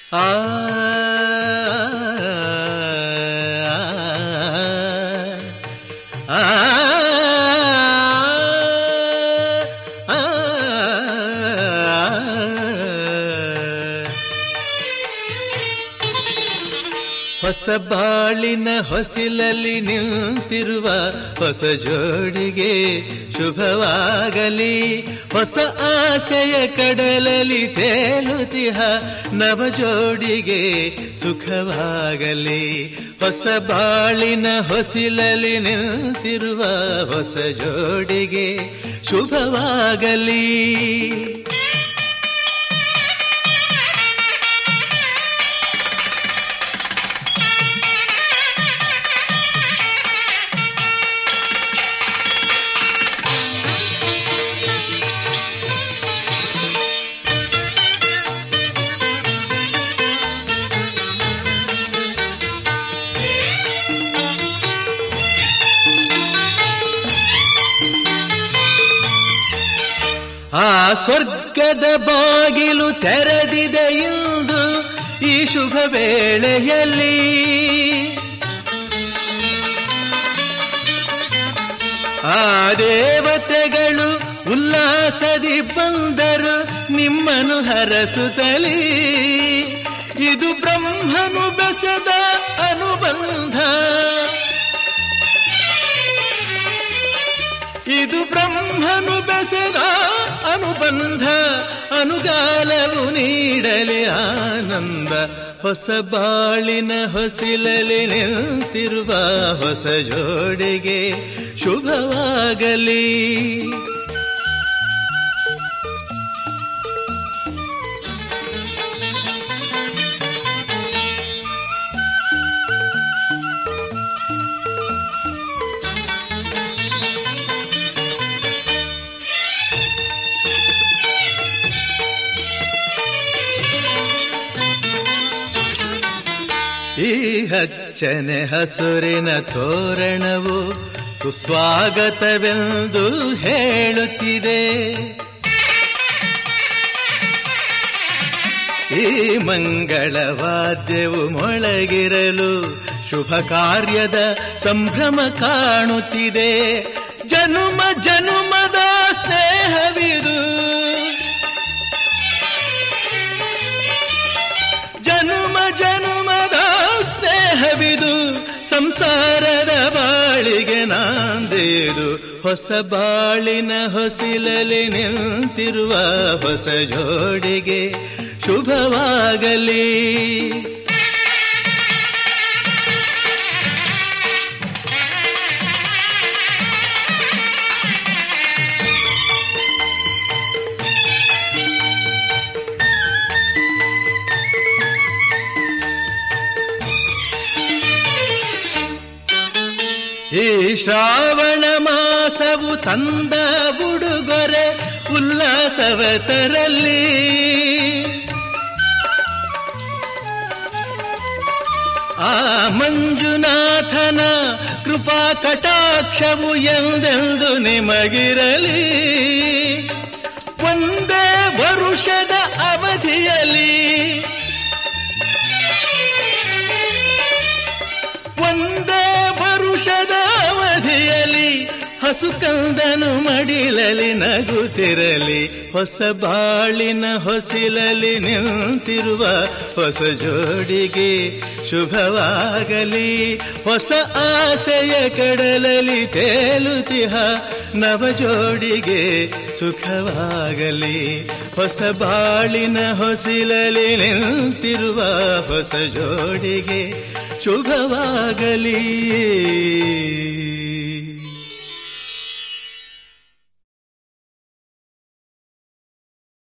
ಆ ಆ ಹೊಸ ಬಾಳಿನ ಹೊಸಿಲಲ್ಲಿ ನಿಂತಿರುವ ಹೊಸ ಜೋಡಿಗೆ ಶುಭವಾಗಲಿ ಹೊಸ ಆಸೆಯ ಕಡಲಲ್ಲಿ ತೇಲುತಿಹ ನವ ಜೋಡಿಗೆ ಸುಖವಾಗಲಿ ಹೊಸ ಬಾಳಿನ ಹೊಸಿಲಲ್ಲಿ ನಿಂತಿರುವ ಹೊಸ ಜೋಡಿಗೆ ಶುಭವಾಗಲಿ ಆ ಸ್ವರ್ಗದ ಬಾಗಿಲು ತೆರೆದಿದೆ ಇಂದು ಈ ಶುಭ ವೇಳೆಯಲ್ಲಿ ಆ ದೇವತೆಗಳು ಉಲ್ಲಾಸದಿ ಬಂದರು ನಿಮ್ಮನು ಹರಸುತ್ತಲೀ ಇದು ಬ್ರಹ್ಮನು ಬೆಸದ ಅನುಬಂಧ ಇದು ಬ್ರಹ್ಮನು ಬೆಸೆದ ಅನುಬಂಧ ಅನುಗಾಲವು ನೀಡಲಿ ಆನಂದ ಹೊಸ ಬಾಳಿನ ಹೊಸಿಲಲಿ ನಿಂತಿರುವ ಹೊಸ ಜೋಡಿಗೆ ಶುಭವಾಗಲಿ ಈ ಹಚ್ಚನೆ ಹಸುರಿನ ತೋರಣವು ಸುಸ್ವಾಗತವೆಂದು ಹೇಳುತ್ತಿದೆ ಈ ಮಂಗಳವಾದ್ಯವು ಮೊಳಗಿರಲು ಶುಭ ಕಾರ್ಯದ ಸಂಭ್ರಮ ಕಾಣುತ್ತಿದೆ ಜನುಮ ಜನುಮದ ಸ್ನೇಹವಿದು ಜನುಮ ಜನುಮದ ಸ್ನೇಹವಿದು ಸಂಸಾರದ ಬಾಳಿಗೆ ನಾಂದೇದು ಹೊಸ ಬಾಳಿನ ಹೊಸಿಲಲಿ ನಿಂತಿರುವ ಹೊಸ ಜೋಡಿಗೆ ಶುಭವಾಗಲಿ ಈ ಶ್ರಾವಣ ಮಾಸವು ತಂದ ಉಡುಗೊರೆ ಉಲ್ಲಾಸವ ತರಲಿ ಆ ಮಂಜುನಾಥನ ಕೃಪಾ ಕಟಾಕ್ಷವು ಎಂದೆಂದು ನಿಮಗಿರಲಿ ಒಂದೇ ವರುಷದ ಅವಧಿಯಲ್ಲಿ ಒಂದೇ ವರುಷದ ಅವಧಿಯಲ್ಲಿ ಹಸುಕಂದನು ಮಡಿಲಲಿ ನಗುತ್ತಿರಲಿ ಹೊಸ ಬಾಳಿನ ಹೊಸಿಲಲಿ ನಿಂತಿರುವ ಹೊಸ ಜೋಡಿಗೆ ಶುಭವಾಗಲಿ ಹೊಸ ಆಸೆಯ ಕಡಲಲಿ ತೇಲುತಿಹ ನವ ಜೋಡಿಗೆ ಸುಖವಾಗಲಿ ಹೊಸ ಬಾಳಿನ ಹೊಸಿಲಲಿ ನಿಂತಿರುವ ಹೊಸ ಜೋಡಿಗೆ ಶುಭವಾಗಲಿ